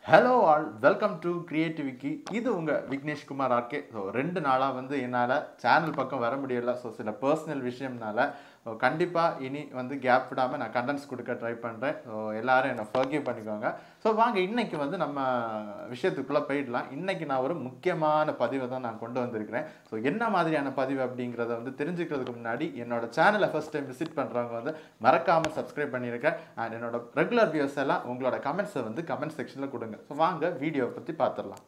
hello all welcome to கிரியேட்டிவிக்கி இது உங்கள் விக்னேஷ்குமார் ஆர்கே ஸோ ரெண்டு நாளாக வந்து என்னால் சேனல் பக்கம் வர முடியல ஸோ சில பர்சனல் விஷயம்னால கண்டிப்பாக இனி வந்து கேப் விடாமல் நான் கண்டென்ட்ஸ் கொடுக்க ட்ரை பண்ணுறேன் ஸோ எல்லாரும் என்னை ஃபர்கிவ் பண்ணிக்கோங்க ஸோ வாங்க இன்னைக்கு வந்து நம்ம விஷயத்துக்குள்ளே போயிடலாம் இன்னைக்கு நான் ஒரு முக்கியமான பதிவை தான் நான் கொண்டு வந்திருக்கிறேன் ஸோ என்ன மாதிரியான பதிவு அப்படிங்கிறத வந்து தெரிஞ்சுக்கிறதுக்கு முன்னாடி என்னோட சேனலை ஃபர்ஸ்ட் டைம் விசிட் பண்ணுறவங்க வந்து மறக்காமல் சப்ஸ்கிரைப் பண்ணியிருக்கேன் அண்ட் என்னோட ரெகுலர் வியூஸ் எல்லாம் உங்களோட கமெண்ட்ஸை வந்து கமெண்ட் செக்ஷனில் கொடுங்க ஸோ வாங்க வீடியோவை பற்றி பார்த்துடலாம்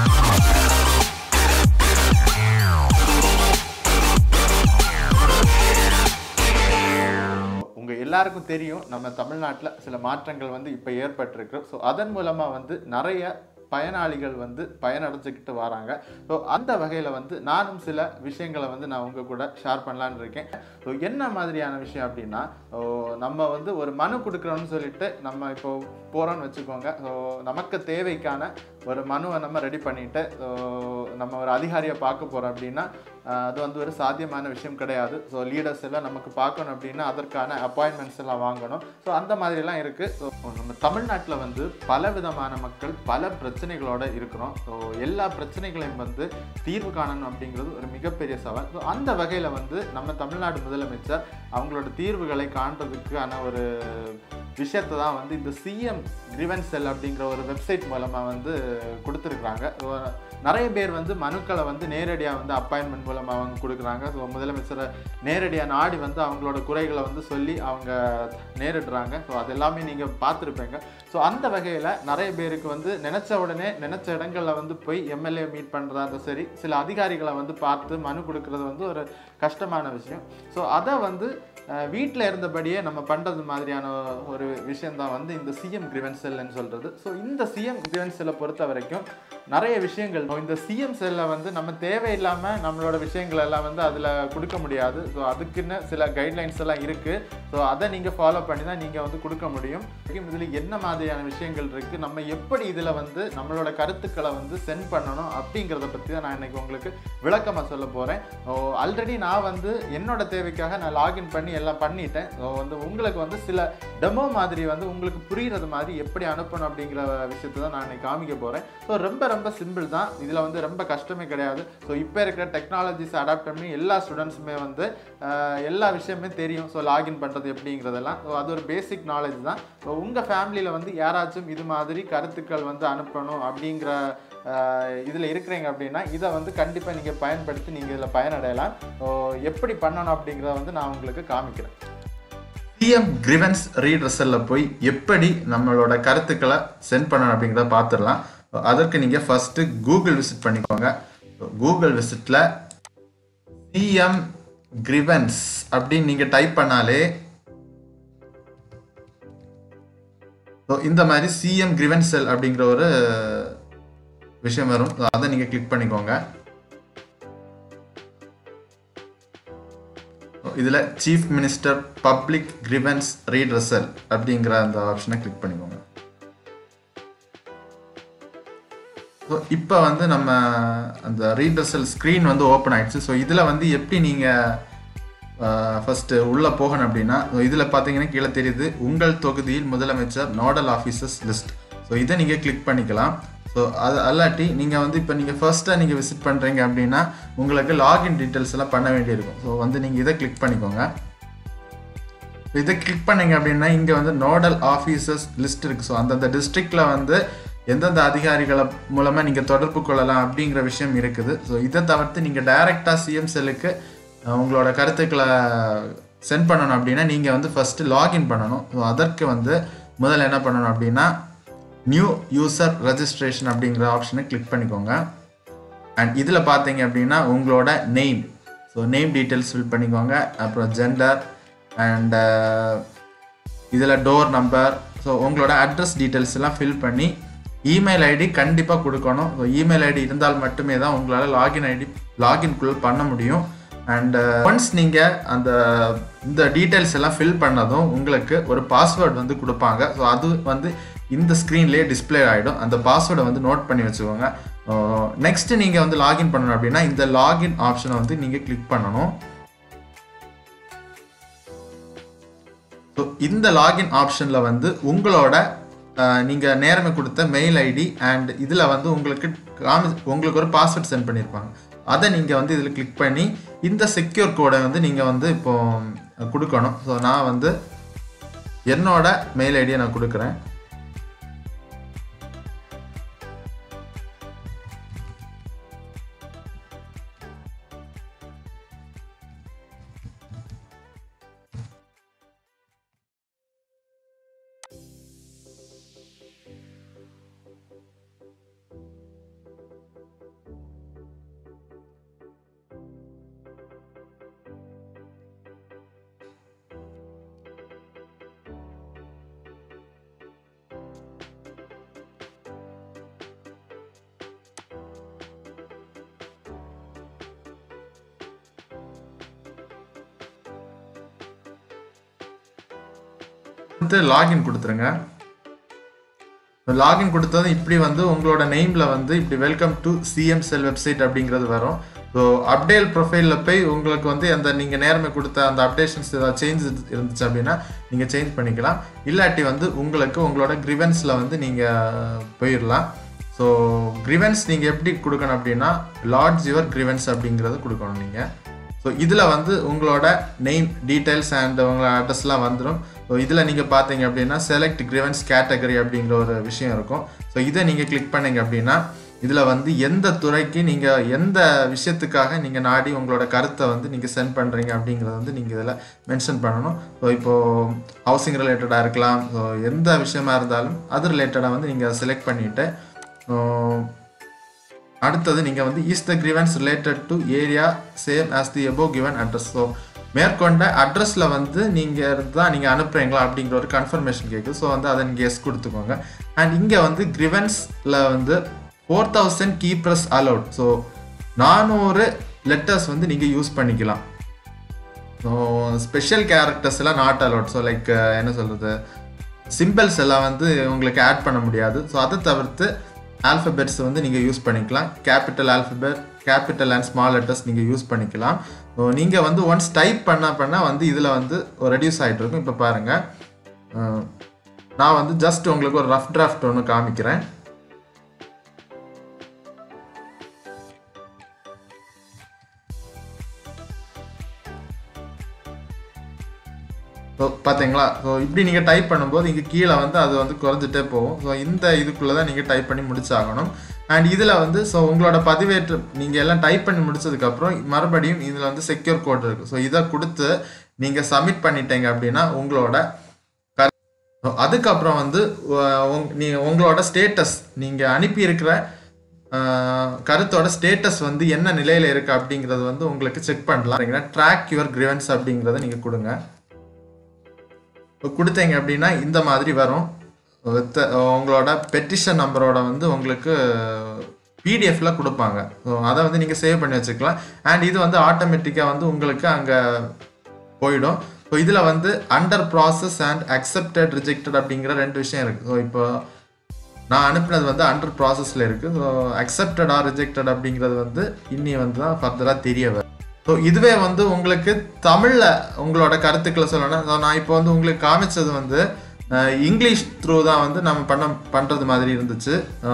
உங்க எல்லாருக்கும் தெரியும் நம்ம தமிழ்நாட்டில் சில மாற்றங்கள் வந்து இப்போ ஏற்பட்டிருக்கு ஸோ அதன் மூலமாக வந்து நிறைய பயனாளிகள் வந்து பயனடைஞ்சுக்கிட்டு வராங்க ஸோ அந்த வகையில் வந்து நானும் சில விஷயங்களை வந்து நான் உங்கள் கூட ஷேர் பண்ணலான்னு இருக்கேன் ஸோ என்ன மாதிரியான விஷயம் அப்படின்னா ஓ, நம்ம வந்து ஒரு மனு கொடுக்குறோம்னு சொல்லிட்டு நம்ம இப்போ போகிறோம்னு வச்சுக்கோங்க ஸோ நமக்கு தேவைக்கான ஒரு மனுவை நம்ம ரெடி பண்ணிட்டு ஸோ நம்ம ஒரு அதிகாரியை பார்க்க போகிறோம் அப்படின்னா ஆஹ், அது வந்து ஒரு சாத்தியமான விஷயம் கிடையாது ஸோ லீடர்ஸ் எல்லாம் நமக்கு பார்க்கணும் அப்படின்னா அதற்கான அப்பாயின்மெண்ட்ஸ் எல்லாம் வாங்கணும் ஸோ அந்த மாதிரிலாம் இருக்குது ஸோ நம்ம தமிழ்நாட்டில் வந்து பல விதமான மக்கள் பல பிரச்சனைகளோட இருக்கிறோம் ஸோ எல்லா பிரச்சனைகளையும் வந்து தீர்வு காணணும் அப்படிங்கிறது ஒரு மிகப்பெரிய சவால் ஸோ அந்த வகையில் வந்து நம்ம தமிழ்நாடு முதலமைச்சர் அவங்களோட தீர்வுகளை காண்றதுக்கான ஒரு விஷயத்தை தான் வந்து இந்த சிஎம் கிரிவன்ஸ் செல் அப்படிங்கிற ஒரு வெப்சைட் மூலமாக வந்து கொடுத்துருக்குறாங்க ஸோ நிறைய பேர் வந்து மனுக்களை வந்து நேரடியாக வந்து அப்பாயின்மெண்ட் மூலமாக அவங்க கொடுக்குறாங்க ஸோ முதலமைச்சரை நேரடியாக நாடி வந்து அவங்களோட குறைகளை வந்து சொல்லி அவங்க நேரிடுறாங்க ஸோ அது எல்லாமே நீங்கள் பார்த்துருப்பீங்க ஸோ அந்த வகையில் நிறைய பேருக்கு வந்து நினச்ச உடனே நினச்ச இடங்களில் வந்து போய் எம்எல்ஏ மீட் பண்ணுறதா இருந்தாலும் சரி சில அதிகாரிகளை வந்து பார்த்து மனு கொடுக்கறது வந்து ஒரு கஷ்டமான விஷயம் ஸோ அதை வந்து வீட்டில் இருந்தபடியே நம்ம பண்ணுறது மாதிரியான ஒரு விஷயந்தான் வந்து இந்த சிஎம் கிரிவன் செல்னு சொல்கிறது ஸோ இந்த சிஎம் கிரிவன் செல்லை பொறுத்த வரைக்கும் நிறைய விஷயங்கள் இந்த சிஎம் செல்லை வந்து நம்ம தேவையில்லாமல் நம்மளோட விஷயங்கள் எல்லாம் வந்து அதில் கொடுக்க முடியாது ஸோ அதுக்குன்னு சில கைட்லைன்ஸ் எல்லாம் இருக்குது ஸோ அதை நீங்கள் ஃபாலோ பண்ணி தான் நீங்கள் வந்து கொடுக்க முடியும் இதில் என்ன மாதிரியான விஷயங்கள் இருக்குது நம்ம எப்படி இதில் வந்து நம்மளோட கருத்துக்களை வந்து சென்ட் பண்ணணும் அப்படிங்கிறத பற்றி தான் நான் இன்னைக்கு உங்களுக்கு விளக்கமாக சொல்ல போகிறேன் ஆல்ரெடி நான் வந்து என்னோட தேவைக்காக நான் லாகின் பண்ணி எல்லாம் பண்ணிட்டேன் ஸோ வந்து உங்களுக்கு வந்து சில டெமோ மாதிரி வந்து உங்களுக்கு புரிகிறது மாதிரி எப்படி அனுப்பணும் அப்படிங்கிற விஷயத்தை தான் நான் இன்னைக்கு காமிக்க போகிறேன் ஸோ ரொம்ப ரொம்ப சிம்பிள் தான் இதில் வந்து ரொம்ப கஷ்டமே கிடையாது ஸோ இப்போ இருக்கிற டெக்னாலஜிஸ் அடாப்ட் பண்ணி எல்லா ஸ்டூடெண்ட்ஸுமே வந்து ஆஹ், எல்லா விஷயமே தெரியும் ஸோ லாகின் பண்ணுறது எப்படிங்கிறதெல்லாம் ஸோ அது ஒரு பேசிக் நாலேஜ் தான் ஸோ உங்கள் ஃபேமிலியில் வந்து யாராச்சும் இது மாதிரி கருத்துக்கள் வந்து அனுப்பணும் அப்படிங்கிற இதில் இருக்கிறீங்க அப்படின்னா இதை வந்து கண்டிப்பாக நீங்கள் பயன்படுத்தி நீங்கள் இதில் பயனடையலாம் ஸோ எப்படி பண்ணணும் அப்படிங்கிறத வந்து நான் உங்களுக்கு காமிக்கிறேன் சிஎம் கிரிவன்ஸ் ரீட்ரஸலில் போய் எப்படி நம்மளோட கருத்துக்களை சென்ட் பண்ணணும் அப்படிங்கிறத பார்த்துடலாம் அதற்கு நீங்கள் ஃபஸ்ட்டு கூகுள் விசிட் பண்ணிக்கோங்க கூகுள் விசிட்டில் சிஎம் கிரிவன்ஸ் அப்படின்னு நீங்கள் டைப் பண்ணாலே ஸோ இந்த மாதிரி சிஎம் கிரிவன் செல் அப்படிங்கிற ஒரு விஷயம் வரும் So, அதை நீங்கள் கிளிக் பண்ணிக்கோங்க இதில் chief minister public grievance redressal அப்படிங்கிற அந்த ஆப்ஷனை கிளிக் பண்ணிக்கோங்க ஸோ இப்போ வந்து நம்ம அந்த ரீட்ரஸல் ஸ்க்ரீன் வந்து ஓப்பன் ஆயிடுச்சு ஸோ இதில் வந்து எப்படி நீங்கள் ஃபஸ்ட்டு உள்ளே போகணும் அப்படின்னா இதில் பார்த்தீங்கன்னா கீழே தெரியுது உங்கள் தொகுதியில் முதலமைச்சர் நோடல் ஆஃபீஸர்ஸ் லிஸ்ட் ஸோ இதை நீங்கள் கிளிக் பண்ணிக்கலாம் ஸோ அது அல்லாட்டி நீங்கள் வந்து இப்போ நீங்கள் ஃபர்ஸ்ட்டாக நீங்கள் விசிட் பண்ணுறீங்க அப்படின்னா உங்களுக்கு லாகின் டீட்டெயில்ஸ் எல்லாம் பண்ண வேண்டியிருக்கும் ஸோ வந்து நீங்கள் இதை கிளிக் பண்ணிக்கோங்க இதை கிளிக் பண்ணீங்க அப்படின்னா இங்கே வந்து நோடல் ஆஃபீஸர்ஸ் லிஸ்ட் இருக்குது ஸோ அந்தந்த டிஸ்ட்ரிக்டில் வந்து எந்தெந்த அதிகாரிகளை மூலமாக நீங்கள் தொடர்பு கொள்ளலாம் அப்படிங்கிற விஷயம் இருக்குது ஸோ இதை தவிர்த்து நீங்கள் டைரெக்டாக சிஎம் செல்லுக்கு உங்களோட கருத்துக்களை சென்ட் பண்ணணும் அப்படின்னா நீங்கள் வந்து ஃபஸ்ட்டு லாகின் பண்ணணும் ஸோ அதற்கு வந்து முதல்ல என்ன பண்ணணும் அப்படின்னா நியூ யூசர் ரெஜிஸ்ட்ரேஷன் அப்படிங்கிற ஆப்ஷனை கிளிக் பண்ணிக்கோங்க அண்ட் இதில் பார்த்தீங்க அப்படின்னா உங்களோட name so name details fill பண்ணிக்கோங்க அப்புறம் ஜெண்டர் அண்ட் இதில் டோர் நம்பர் ஸோ உங்களோட அட்ரஸ் டீட்டெயில்ஸ் எல்லாம் ஃபில் பண்ணி இமெயில் ஐடி கண்டிப்பாக கொடுக்கணும் ஸோ இமெயில் ஐடி இருந்தால் மட்டுமே தான் உங்களால் லாகின் ஐடி லாகின்குள்ளே பண்ண முடியும் அண்ட் ஒன்ஸ் நீங்கள் அந்த இந்த டீட்டெயில்ஸ் எல்லாம் ஃபில் பண்ணதும் உங்களுக்கு ஒரு பாஸ்வேர்டு வந்து கொடுப்பாங்க ஸோ அது வந்து இந்த ஸ்க்ரீன்லேயே டிஸ்ப்ளே ஆகிடும் அந்த பாஸ்வேர்டை வந்து நோட் பண்ணி வச்சுக்கோங்க நெக்ஸ்ட் நீங்கள் வந்து லாகின் பண்ணணும் அப்படின்னா இந்த லாகின் ஆப்ஷனை வந்து நீங்கள் கிளிக் பண்ணணும் ஸோ இந்த லாகின் ஆப்ஷனில் வந்து உங்களோட நீங்கள் நேரமே கொடுத்த மெயில் ஐடி அண்ட் இதில் வந்து உங்களுக்கு காமி உங்களுக்கு ஒரு பாஸ்வேர்ட் சென்ட் பண்ணியிருப்பாங்க அதை நீங்கள் வந்து இதில் கிளிக் பண்ணி இந்த செக்யூர் கோடை வந்து நீங்கள் வந்து இப்போ கொடுக்கணும் ஸோ நான் வந்து என்னோட மெயில் ஐடியை நான் கொடுக்குறேன் வந்து லாகின் கொடுத்துருங்க லாகின் கொடுத்ததும் இப்படி வந்து உங்களோட நெயிமில் வந்து இப்படி welcome to CM cell website அப்படிங்கிறது வரும் ஸோ அப்டேல் ப்ரொஃபைலில் போய் உங்களுக்கு வந்து அந்த நீங்கள் நேரமே கொடுத்த அந்த அப்டேஷன்ஸ் ஏதாவது சேஞ்ச் இருந்துச்சு அப்படின்னா நீங்கள் சேஞ்ச் பண்ணிக்கலாம் இல்லாட்டி வந்து உங்களுக்கு உங்களோட கிரிவன்ஸில் வந்து நீங்கள் போயிடலாம் ஸோ கிரிவன்ஸ் நீங்கள் எப்படி கொடுக்கணும் அப்படின்னா லார்ட்ஸ் யுவர் கிரிவன்ஸ் அப்படிங்கிறத கொடுக்கணும் நீங்கள் ஸோ இதில் வந்து உங்களோட நெய்ம் டீட்டெயில்ஸ் அண்ட் உங்களோட அட்ரஸ்லாம் வந்துடும் ஸோ இதில் நீங்கள் பார்த்தீங்க அப்படின்னா செலக்ட் கிரிவன்ஸ் கேட்டகரி அப்படிங்கிற ஒரு விஷயம் இருக்கும் ஸோ இதை நீங்கள் கிளிக் பண்ணீங்க அப்படின்னா இதில் வந்து எந்த துறைக்கு நீங்கள் எந்த விஷயத்துக்காக நீங்கள் நாடி உங்களோட கருத்தை வந்து நீங்கள் சென்ட் பண்ணுறீங்க அப்படிங்கிறத வந்து நீங்கள் இதில் மென்ஷன் பண்ணணும் ஸோ இப்போது ஹவுசிங் ரிலேட்டடாக இருக்கலாம் ஸோ எந்த விஷயமா இருந்தாலும் அது ரிலேட்டடாக வந்து நீங்கள் செலக்ட் பண்ணிவிட்டு அடுத்தது நீங்கள் வந்து is the grievance related to area same as the above given address so மேற்கொண்ட அட்ரஸில் வந்து நீங்கள் தான் நீங்கள் அனுப்புகிறீங்களா அப்படிங்கிற ஒரு கன்ஃபர்மேஷன் கேட்குது ஸோ வந்து அதை நீங்கள் எஸ் கொடுத்துக்கோங்க அண்ட் இங்கே வந்து கிரிவன்ஸில் வந்து four thousand keypress allowed so நானூறு லெட்டர்ஸ் வந்து நீங்கள் யூஸ் பண்ணிக்கலாம் ஸோ ஸ்பெஷல் கேரக்டர்ஸ் எல்லாம் நாட் அலவுட் ஸோ லைக் என்ன சொல்கிறது சிம்பிள்ஸ் எல்லாம் வந்து உங்களுக்கு ஆட் பண்ண முடியாது ஸோ அதை தவிர்த்து ஆல்ஃபபெட்ஸ் வந்து நீங்கள் யூஸ் பண்ணிக்கலாம் capital alphabet capital and small letters நீங்கள் யூஸ் பண்ணிக்கலாம் ஸோ நீங்கள் வந்து ஒன்ஸ் டைப் பண்ண பண்ண வந்து இதில் வந்து ரெடியூஸ் ஆகிட்டு இருக்கும் இப்போ பாருங்கள் நான் வந்து ஜஸ்ட் உங்களுக்கு ஒரு ரஃப் டிராஃப்ட் ஒன்று காமிக்கிறேன் ஸோ பார்த்தீங்களா ஸோ இப்படி நீங்கள் டைப் பண்ணும்போது இங்கே கீழே வந்து அது வந்து குறைஞ்சிட்டே போகும் ஸோ இந்த இதுக்குள்ளே தான் நீங்கள் டைப் பண்ணி முடிச்சாகணும் அண்ட் இதில் வந்து ஸோ உங்களோட பதிவேற்று நீங்கள் எல்லாம் டைப் பண்ணி முடிச்சதுக்கப்புறம் மறுபடியும் இதில் வந்து செக்யூர் கோட் இருக்குது ஸோ இதை கொடுத்து நீங்கள் சப்மிட் பண்ணிட்டீங்க அப்படின்னா உங்களோட அதுக்கப்புறம் வந்து நீ உங்களோட ஸ்டேட்டஸ் நீங்கள் அனுப்பியிருக்கிற கருத்தோட ஸ்டேட்டஸ் வந்து என்ன நிலையில் இருக்குது அப்படிங்கிறது வந்து உங்களுக்கு செக் பண்ணலாம் ட்ராக் யுவர் கிரிவன்ஸ் அப்படிங்கிறத நீங்கள் கொடுங்க கொடுத்தீங்க அப்படின்னா இந்த மாதிரி வரும் வித் உங்களோட பெட்டிஷன் நம்பரோட வந்து உங்களுக்கு பிடிஎஃப்ல கொடுப்பாங்க ஸோ அதை வந்து நீங்கள் சேவ் பண்ணி வச்சுக்கலாம் அண்ட் இது வந்து ஆட்டோமேட்டிக்காக வந்து உங்களுக்கு அங்கே போயிடும் ஸோ இதில் வந்து under process and accepted rejected அப்படிங்கிற ரெண்டு விஷயம் இருக்குது ஸோ இப்போ நான் அனுப்பினது வந்து அண்டர் ப்ராசஸில் இருக்குது ஸோ அக்செப்டடா ரிஜெக்டட் அப்படிங்கிறது வந்து இன்னி வந்து தான் ஃபர்தராக தெரிய வரும் ஸோ இதுவே வந்து உங்களுக்கு தமிழில் உங்களோட கருத்துக்களை சொல்லணும் ஸோ நான் இப்போ வந்து உங்களுக்கு காமிச்சது வந்து இங்கிலீஷ் த்ரூ தான் வந்து நம்ம பண்ண பண்ணுறது மாதிரி இருந்துச்சு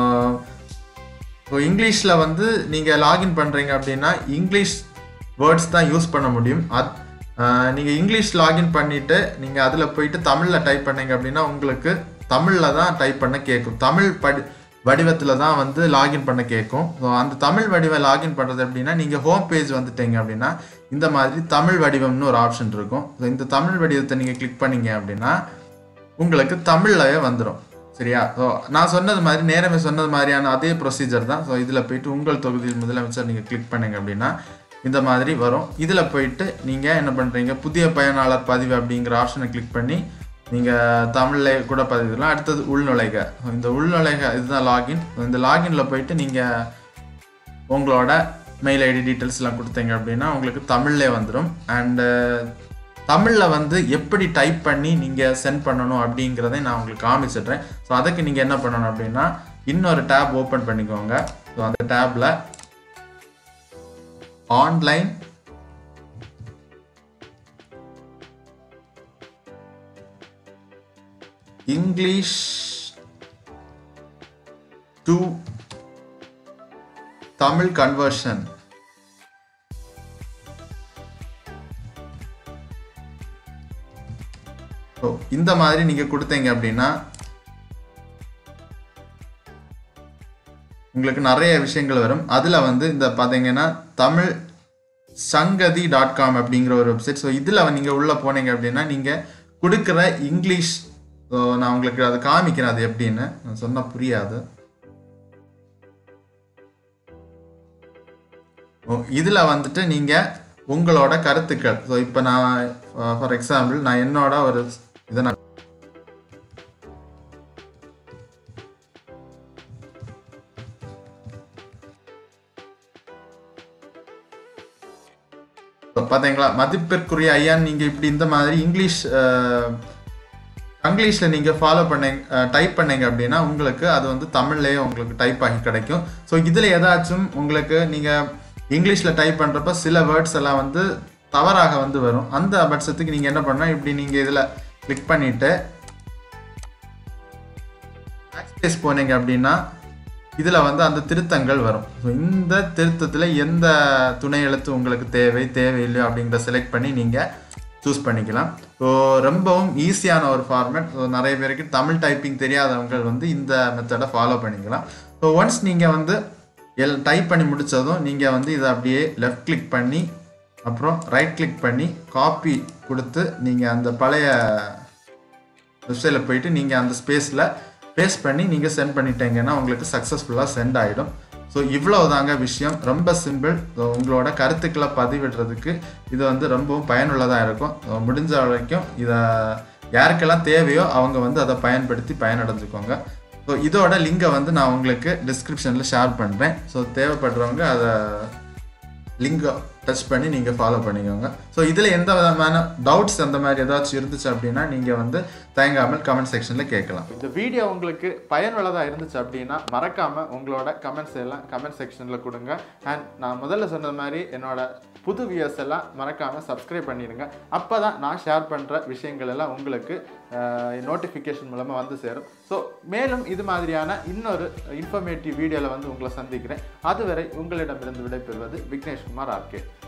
ஸோ இங்கிலீஷில் வந்து நீங்கள் லாகின் பண்ணுறீங்க அப்படின்னா இங்கிலீஷ் வேர்ட்ஸ் தான் யூஸ் பண்ண முடியும் அத் நீங்கள் இங்கிலீஷ் லாகின் பண்ணிவிட்டு நீங்கள் அதில் போயிட்டு தமிழில் டைப் பண்ணீங்க அப்படின்னா உங்களுக்கு தமிழில் தான் டைப் பண்ண கேட்கும் தமிழ் படி வடிவத்தில் தான் வந்து லாகின் பண்ண கேட்கும் ஸோ அந்த தமிழ் வடிவம் லாகின் பண்ணுறது அப்படின்னா நீங்கள் ஹோம் பேஜ் வந்துட்டீங்க அப்படின்னா இந்த மாதிரி தமிழ் வடிவம்னு ஒரு ஆப்ஷன் இருக்கும் ஸோ இந்த தமிழ் வடிவத்தை நீங்கள் கிளிக் பண்ணீங்க அப்படின்னா உங்களுக்கு தமிழ்லவே வந்துடும் சரியா ஸோ நான் சொன்னது மாதிரி நேரமே சொன்னது மாதிரியான அதே ப்ரொசீஜர் தான் ஸோ இதில் போயிட்டு உங்கள் தொகுதியில் முதலமைச்சர் நீங்கள் கிளிக் பண்ணீங்க அப்படின்னா இந்த மாதிரி வரும் இதில் போயிட்டு நீங்கள் என்ன பண்ணுறீங்க புதிய பயனாளர் பதிவு அப்படிங்கிற ஆப்ஷனை கிளிக் பண்ணி நீங்கள் தமிழில் கூட பதிவிடலாம் அடுத்தது உள்நுழைக இந்த உள்நுழைக இதுதான் லாகின் இந்த லாகின்ல போயிட்டு நீங்கள் உங்களோட மெயில் ஐடி டீட்டெயில்ஸ்லாம் கொடுத்தீங்க அப்படின்னா உங்களுக்கு தமிழ்லே வந்துடும் அண்டு தமிழில் வந்து எப்படி டைப் பண்ணி நீங்கள் சென்ட் பண்ணணும் அப்படிங்கிறதை நான் உங்களுக்கு காமிச்சிடுறேன் ஸோ அதுக்கு நீங்கள் என்ன பண்ணணும் அப்படின்னா இன்னொரு டேப் ஓப்பன் பண்ணிக்கோங்க ஸோ அந்த டேப்பில் online English to Tamil conversion so இந்த மாதிரி நீங்கள் கொடுத்தீங்க அப்படின்னா உங்களுக்கு நிறைய விஷயங்கள் வரும் அதில் வந்து இந்த பார்த்தீங்கன்னா தமிழ் சங்கதி டாட் காம் அப்படிங்கிற ஒரு வெப்சைட் ஸோ இதில் நீங்கள் உள்ளே போனீங்க அப்படின்னா நீங்கள் கொடுக்குற இங்கிலீஷ் ஸோ நான் உங்களுக்கு அதை காமிக்கிறேன் அது எப்படின்னு நான் சொன்னால் புரியாது இதில் வந்துட்டு நீங்கள் உங்களோட கருத்துக்கள் ஸோ இப்போ நான் ஃபார் எக்ஸாம்பிள் நான் என்னோட ஒரு இதை நான் இப்போ பார்த்தீங்களா மதிப்பிற்குரிய ஐயான் நீங்கள் இப்படி இந்த மாதிரி இங்கிலீஷ் இங்கிலீஷில் நீங்கள் ஃபாலோ பண்ணீங்க டைப் பண்ணீங்க அப்படின்னா உங்களுக்கு அது வந்து தமிழ்லேயே உங்களுக்கு டைப் ஆகி கிடைக்கும் ஸோ இதில் ஏதாச்சும் உங்களுக்கு நீங்கள் இங்கிலீஷில் டைப் பண்ணுறப்ப சில வேர்ட்ஸ் எல்லாம் வந்து தவறாக வந்து வரும் அந்த பட்சத்துக்கு நீங்கள் என்ன பண்ணால் இப்படி நீங்கள் இதில் கிளிக் பண்ணிவிட்டு பேக்ஸ்பேஸ் போனீங்க அப்படின்னா இதில் வந்து அந்த திருத்தங்கள் வரும் ஸோ இந்த திருத்தத்தில் எந்த துணை எழுத்து உங்களுக்கு தேவை தேவையில்லையோ அப்படிங்கிற செலக்ட் பண்ணி நீங்கள் சூஸ் பண்ணிக்கலாம் ஸோ ரொம்பவும் ஈஸியான ஒரு ஃபார்மேட் ஸோ நிறைய பேருக்கு தமிழ் டைப்பிங் தெரியாதவங்க வந்து இந்த மெத்தடை ஃபாலோ பண்ணிக்கலாம் ஸோ ஒன்ஸ் நீங்கள் வந்து எல் டைப் பண்ணி முடித்ததும் நீங்கள் வந்து இதை அப்படியே லெஃப்ட் கிளிக் பண்ணி அப்புறம் ரைட் கிளிக் பண்ணி காப்பி கொடுத்து நீங்கள் அந்த பழைய வெப்சைட்டில் போயிட்டு நீங்கள் அந்த ஸ்பேஸில் பேஸ்ட் பண்ணி நீங்கள் சென்ட் பண்ணிட்டீங்கன்னா உங்களுக்கு சக்ஸஸ்ஃபுல்லாக சென்ட் ஆகிடும் ஸோ இவ்வளோ தாங்க விஷயம் ரொம்ப சிம்பிள் ஸோ உங்களோட கருத்துக்களை பதிவிடுறதுக்கு இது வந்து ரொம்பவும் பயனுள்ளதாக இருக்கும் ஸோ முடிஞ்ச வரைக்கும் இதை யாருக்கெல்லாம் தேவையோ அவங்க வந்து அதை பயன்படுத்தி பயனடைஞ்சுக்கோங்க ஸோ இதோட லிங்கை வந்து நான் உங்களுக்கு டிஸ்கிரிப்ஷனில் ஷேர் பண்ணுறேன் ஸோ தேவைப்படுறவங்க அதை லிங்கை டச் பண்ணி நீங்கள் ஃபாலோ பண்ணிக்கோங்க ஸோ இதில் எந்த விதமான டவுட்ஸ் அந்த மாதிரி ஏதாச்சும் இருந்துச்சு அப்படின்னா நீங்கள் வந்து தயங்காமல் கமெண்ட் செக்ஷனில் கேட்கலாம் இந்த வீடியோ உங்களுக்கு பயனுள்ளதாக இருந்துச்சு அப்படின்னா மறக்காமல் உங்களோட கமெண்ட்ஸ் எல்லாம் கமெண்ட் செக்ஷனில் கொடுங்க அண்ட் நான் முதல்ல சொன்ன மாதிரி என்னோட புது வியர்ஸ் எல்லாம் மறக்காமல் சப்ஸ்கிரைப் பண்ணிடுங்க அப்போ தான் நான் ஷேர் பண்ணுற விஷயங்கள் எல்லாம் உங்களுக்கு நோட்டிஃபிகேஷன் மூலமாக வந்து சேரும் ஸோ மேலும் இது மாதிரியான இன்னொரு இன்ஃபர்மேட்டிவ் வீடியோவில் வந்து உங்களை சந்திக்கிறேன் அதுவரை உங்களிடமிருந்து விடைபெறுவது விக்னேஷ்குமார் ஆர்கே